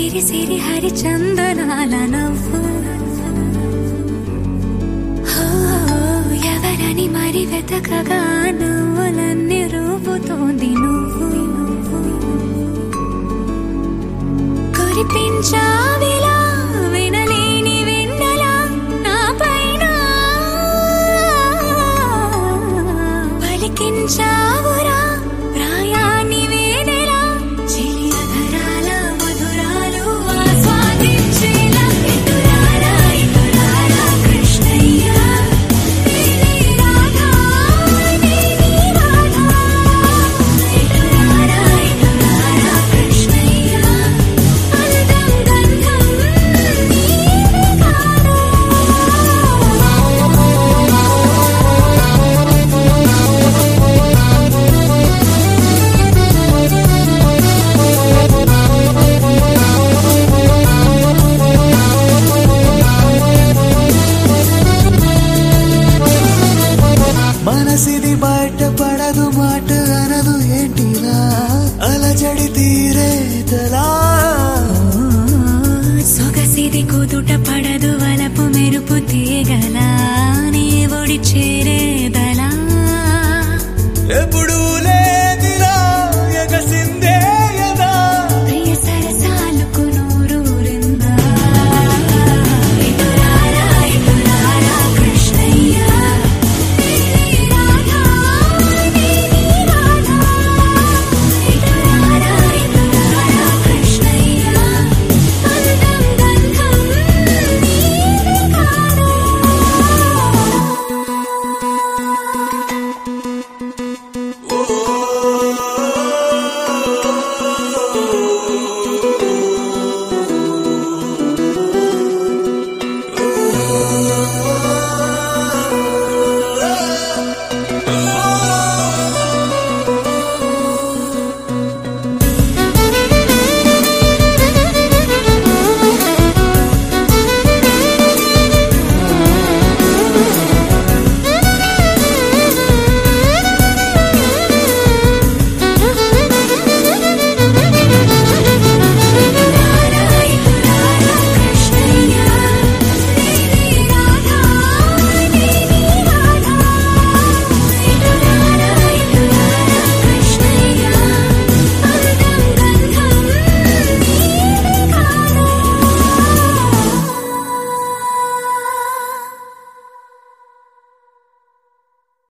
సిరి సిరి హరి చందనాల నవ్వు హో, ఎవరని మరి వెతకగా నవ్వులన్నీ రూపుతోంది నువ్వు కురిపించావిలా వినలేని వెన్నెలా నా పైన పలికించావురా ప్రాయాన్ని వేదెలా చిలియధరాల మధురాలు ఆస్వాదించేలా ఇటురారా ఇటురారా కృష్ణయ్య నీలి రాధా నీలి రాధా ఇటురారా ఇటురారా కృష్ణయ్య అందం గంధం నీవే కాదా మనసిది బయట పడదు మాట అనదు ఏంటిలా అలజడి తీరేతలా సొగసిది కుదుట పడదు వలపు మెరుపు తీగల నీ ఒడి చేరే